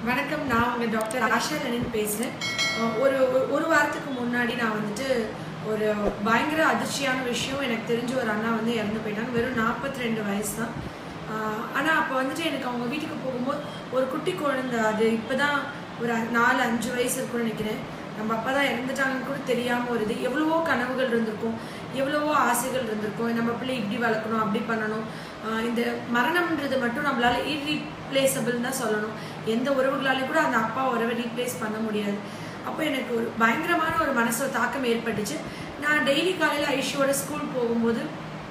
வணக்கம் நான் உங்கள் டாக்டர் ஆஷா லெனின் பேசுகிறேன் ஒரு ஒரு- ஒரு வாரத்துக்கு முன்னாடி நான் வந்துட்டு ஒரு பயங்கர அதிர்ச்சியான விஷயம் எனக்கு தெரிஞ்ச ஒரு அண்ணா வந்து இறந்து போயிட்டாங்க வெறும் நாற்பத்தி ரெண்டு வயசு தான் ஆனால் அப்போ வந்துட்டு எனக்கு அவங்க வீட்டுக்கு போகும்போது ஒரு குட்டி குழந்தை அது இப்போ தான் ஒரு அ- நாலு அஞ்சு வயசு இருக்கும்னு நினைக்கிறேன் நம்ம அப்பா தான் இறந்துட்டாங்கன்னு கூட தெரியாமல் ஒரு இது எவ்வளவோ கனவுகள் இருந்திருக்கும் எவ்வளவோ ஆசைகள் இருந்திருக்கும் நம்ம பிள்ளை இப்படி வளர்க்கணும் அப்படி பண்ணணும் ஆஹ் இந்த மரணம்ன்றது மட்டும் நம்மளால irreplaceable தான் சொல்லணும் எந்த உறவுகளாலையும் கூட அந்த அப்பா உறவை ரீப்ளேஸ் பண்ண முடியாது அப்போ எனக்கு ஒரு பயங்கரமான ஒரு மனசுல தாக்கம் ஏற்பட்டுச்சு நான் டெய்லி காலையில் ஐஷுவோட ஸ்கூல் போகும்போது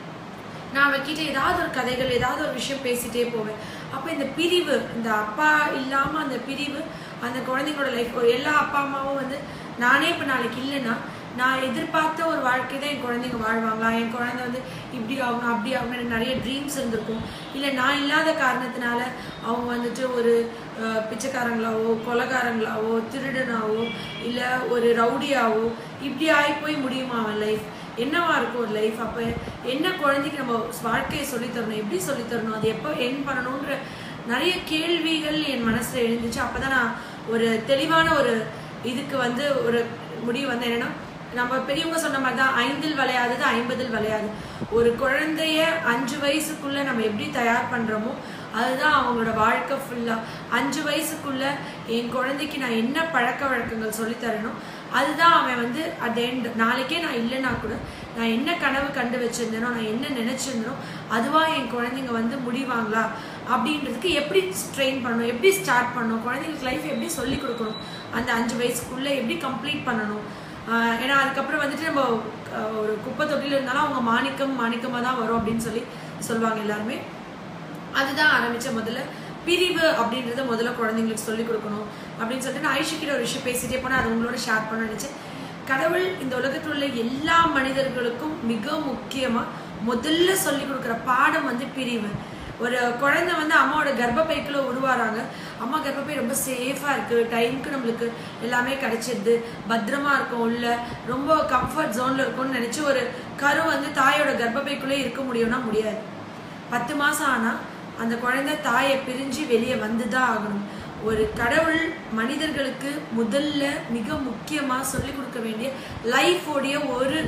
நான் அவகிட்ட ஏதாவது ஒரு கதைகள் ஏதாவது ஒரு விஷயம் பேசிட்டே போவேன் அப்போ இந்த பிரிவு இந்த அப்பா இல்லாமல் அந்த பிரிவு அந்த குழந்தைங்களோட லைஃப் ஒரு எல்லா அப்பா அம்மாவும் வந்து நானே இப்போ நாளைக்கு இல்லைன்னா நான் எதிர்பார்த்த ஒரு வாழ்க்கை தான் என் குழந்தைங்க வாழ்வாங்களா என் குழந்தை வந்து இப்படி ஆகணும் அப்படி ஆகணும் எனக்கு நிறைய ட்ரீம்ஸ் இருந்திருக்கும் இல்லை நான் இல்லாத காரணத்தினால அவங்க வந்துட்டு ஒரு அஹ், பிச்சைக்காரங்களாவோ கொலைகாரங்களாவோ திருடனாவோ இல்லை ஒரு ரவுடியாவோ இப்படி ஆகி போய் முடியுமா அவன் லைஃப் என்னவா இருக்கும் ஒரு லைஃப் அப்போ என்ன குழந்தைக்கு நம்ம வாழ்க்கையை சொல்லித் தரணும் எப்படி சொல்லித் தரணும் அது எப்போ என் பண்ணணுன்ற நிறைய கேள்விகள் என் மனசுல எழுந்துச்சு அப்பதான் நான் ஒரு தெளிவான ஒரு இதுக்கு வந்து ஒரு முடிவு வந்து என்னன்னா நம்ம பெரியவங்க சொன்ன மாதிரி தான் ஐந்தில் விளையாதது ஐம்பதில் விளையாது ஒரு குழந்தைய அஞ்சு வயசுக்குள்ள நம்ம எப்படி தயார் பண்றோமோ அதுதான் அவங்களோட வாழ்க்கை ஃபுல்லா அஞ்சு வயசுக்குள்ள என் குழந்தைக்கு நான் என்ன பழக்க வழக்கங்கள் சொல்லித் தரணும் அதுதான் அவன் வந்து அட் எண்ட் நாளைக்கே நான் இல்லைன்னா கூட நான் என்ன கனவு கண்டு வச்சிருந்தேனோ நான் என்ன நினைச்சிருந்தேனோ அதுவா என் குழந்தைங்க வந்து முடிவாங்களா அப்படின்றதுக்கு எப்படி ட்ரெயின் பண்ணணும் எப்படி ஸ்டார்ட் பண்ணணும் குழந்தைங்களுக்கு லைஃப் எப்படி சொல்லி கொடுக்கணும் அந்த அஞ்சு வயசுக்குள்ள எப்படி கம்ப்ளீட் பண்ணணும் ஆஹ் ஏன்னா அதுக்கப்புறம் வந்துட்டு நம்ம ஆஹ் ஒரு குப்பை தொட்டியில் இருந்தாலும் அவங்க மாணிக்கம் மாணிக்கமாக தான் வரும் அப்படின்னு சொல்லி சொல்லுவாங்க எல்லாருமே அதுதான் ஆரம்பிச்ச முதல்ல பிரிவு அப்படின்றத முதல்ல குழந்தைங்களுக்கு சொல்லிக் கொடுக்கணும் அப்படின்னு சொல்லிட்டு நான் ஐஷுக்கிட்ட ஒரு விஷயம் பேசிட்டே போனால் அது உங்களோட ஷேர் பண்ண நினைச்சேன் கடவுள் இந்த உலகத்தில் உள்ள எல்லா மனிதர்களுக்கும் மிக முக்கியமா முதல்ல சொல்லிக் கொடுக்குற பாடம் வந்து பிரிவு ஒரு குழந்தை வந்து அம்மாவோட கர்ப்பப்பைக்குள்ள உருவாறாங்க அம்மா கர்ப்பப்பை ரொம்ப சேஃபா இருக்கு டைமுக்கு நம்மளுக்கு எல்லாமே கிடைச்சிருது பத்திரமா இருக்கும் உள்ள ரொம்ப கம்ஃபர்ட் ஜோன்ல இருக்கும்னு நினைச்சு ஒரு கரு வந்து தாயோட கர்ப்பப்பைக்குள்ளே இருக்க முடியும்னா முடியாது பத்து மாசம் ஆனா அந்த குழந்தை தாயை பிரிஞ்சு வெளியே வந்துதான் ஆகணும் ஒரு கடவுள் மனிதர்களுக்கு முதல்ல மிக முக்கியமா சொல்லி கொடுக்க வேண்டிய லைஃபோடைய ஒரு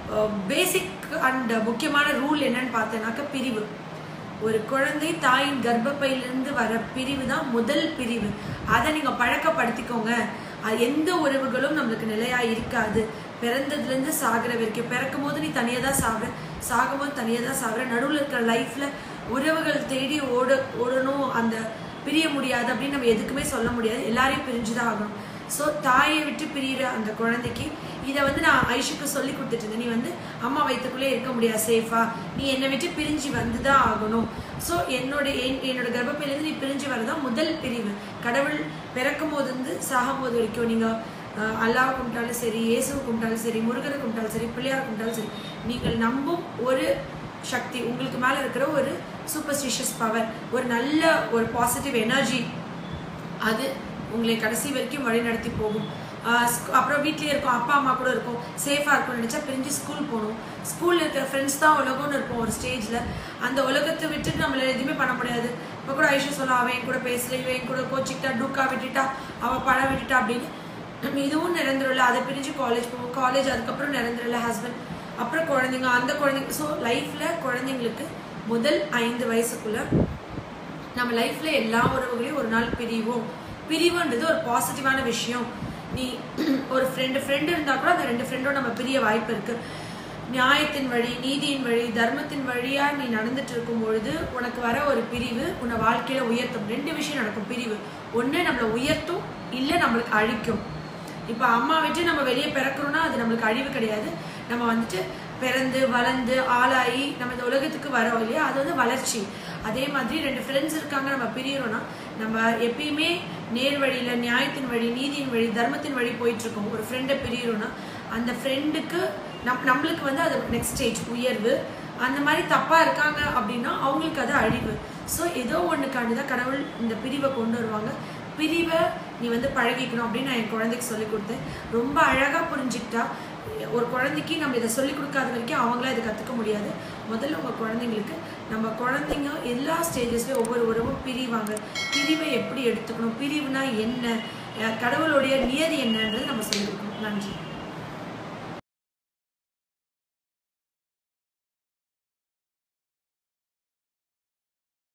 பேசிக் அண்ட் முக்கியமான ரூல் என்னன்னு பார்த்தேனாக்க பிரிவு ஒரு குழந்தை தாயின் கர்ப்பப்பையிலிருந்து வர பிரிவு தான் முதல் பிரிவு அதை நீங்க பழக்கப்படுத்திக்கோங்க அது எந்த உறவுகளும் நம்மளுக்கு நிலையா இருக்காது பிறந்ததுல இருந்து சாகுற வரைக்கும் பிறக்கும் போது நீ தனியா தான் சாகுற சாகும் போது தனியா தான் சாகுற நடுவுல இருக்கிற லைஃப்ல உறவுகள் தேடி ஓட ஓடணும் அந்த பிரிய முடியாது அப்படின்னு நம்ம எதுக்குமே சொல்ல முடியாது எல்லாரையும் பிரிஞ்சுதான் ஆகணும் ஸோ தாயை விட்டு பிரியிற அந்த குழந்தைக்கு இதை வந்து நான் ஐஷுக்கு சொல்லி கொடுத்துட்டு இருந்தேன் நீ வந்து அம்மா வயிற்றுக்குள்ளே இருக்க முடியாது சேஃபா நீ என்னை விட்டு பிரிஞ்சு வந்து தான் ஆகணும் ஸோ என்னோட என்- என்னோட கர்ப்பப்பையிலேருந்து நீ பிரிஞ்சு வரதான் முதல் பிரிவு கடவுள் பிறக்கும் போது இருந்து சாகும் போது வரைக்கும் நீங்கள் அல்லாஹ் கும்பிட்டாலும் சரி இயேசுவை கும்பிட்டாலும் சரி முருகரை கும்பிட்டாலும் சரி பிள்ளையார் கும்பிட்டாலும் சரி நீங்கள் நம்பும் ஒரு சக்தி உங்களுக்கு மேலே இருக்கிற ஒரு சூப்பர்ஸ்டிஷியஸ் பவர் ஒரு நல்ல ஒரு பாசிட்டிவ் எனர்ஜி அது உங்களை கடைசி வரைக்கும் வழி நடத்தி போகும் ஆஹ் ஸ்கூ- அப்புறம் வீட்லயே இருக்கும் அப்பா அம்மா கூட இருக்கும் சேஃபாக இருக்கும்னு நினச்சா பிரிஞ்சு ஸ்கூல் போகணும் ஸ்கூலில் இருக்கிற ஃப்ரெண்ட்ஸ் தான் உலகம்னு இருப்போம் ஒரு ஸ்டேஜில் அந்த உலகத்தை விட்டுட்டு நம்மள எதுவுமே பண்ண முடியாது இப்போ கூட ஐஷு சொல்லலாம் அவன் என் கூட பேசல இவன் என் கூட கோச்சிக்கிட்டா டூக்கா விட்டுட்டா அவள் பழம் விட்டுட்டா அப்படின்னு நம்ம இதுவும் நிரந்தரம் இல்லை அதை பிரிஞ்சு காலேஜ் போவோம் காலேஜ் அதுக்கப்புறம் நிரந்தரம் இல்லை ஹஸ்பண்ட் அப்புறம் குழந்தைங்க அந்த குழந்தைங்க ஸோ லைஃப்பில் குழந்தைங்களுக்கு முதல் ஐந்து வயசுக்குள்ள நம்ம லைஃப்ல எல்லா உறவுகளையும் ஒரு நாள் பிரிவோம் பிரிவுன்றது ஒரு பாசிட்டிவான விஷயம் நீ ஒரு ஃப்ரெண்டு ஃப்ரெண்டு இருந்தா கூட அந்த ரெண்டு ஃப்ரெண்டோட நம்ம பிரிய வாய்ப்பு இருக்கு நியாயத்தின் வழி நீதியின் வழி தர்மத்தின் வழியா நீ நடந்துட்டு இருக்கும் பொழுது உனக்கு வர ஒரு பிரிவு உன்னை வாழ்க்கையில உயர்த்தும் ரெண்டு விஷயம் நடக்கும் பிரிவு ஒண்ணு நம்மளை உயர்த்தும் இல்ல நம்மளுக்கு அழிக்கும் இப்போ அம்மா விட்டு நம்ம வெளியே பிறக்கிறோம்னா அது நம்மளுக்கு அழிவு கிடையாது நம்ம வந்துட்டு பிறந்து வளர்ந்து ஆளாகி நம்ம இந்த உலகத்துக்கு வரோம் இல்லையா அது வந்து வளர்ச்சி அதே மாதிரி ரெண்டு ஃப்ரெண்ட்ஸ் இருக்காங்க நம்ம பிரியறோம்னா நம்ம எப்பயுமே நேர் வழியில நியாயத்தின் வழி நீதியின் வழி தர்மத்தின் வழி போயிட்டு இருக்கோம் ஒரு ஃப்ரெண்டை பிரியறோம்னா அந்த ஃப்ரெண்டுக்கு நம் நம்மளுக்கு வந்து அது நெக்ஸ்ட் ஸ்டேஜ் உயர்வு அந்த மாதிரி தப்பா இருக்காங்க அப்படின்னா அவங்களுக்கு அது அழிவு ஸோ ஏதோ ஒண்ணுக்காண்டி தான் கடவுள் இந்த பிரிவை கொண்டு வருவாங்க பிரிவை நீ வந்து பழகிக்கணும் அப்படின்னு நான் என் குழந்தைக்கு சொல்லி கொடுத்தேன் ரொம்ப அழகா புரிஞ்சுக்கிட்டா ஒரு குழந்தைக்கு நம்ம இதை சொல்லி கொடுக்காத வரைக்கும் அவங்களா இதை கத்துக்க முடியாது முதல்ல உங்க குழந்தைங்களுக்கு நம்ம குழந்தைங்க எல்லா ஸ்டேஜஸ்லேயும் ஒவ்வொரு உறவும் பிரிவாங்க பிரிவை எப்படி எடுத்துக்கணும் பிரிவுனா என்ன அஹ் கடவுளுடைய நியதி என்னன்றது நம்ம சொல்லியிருக்கோம் நன்றி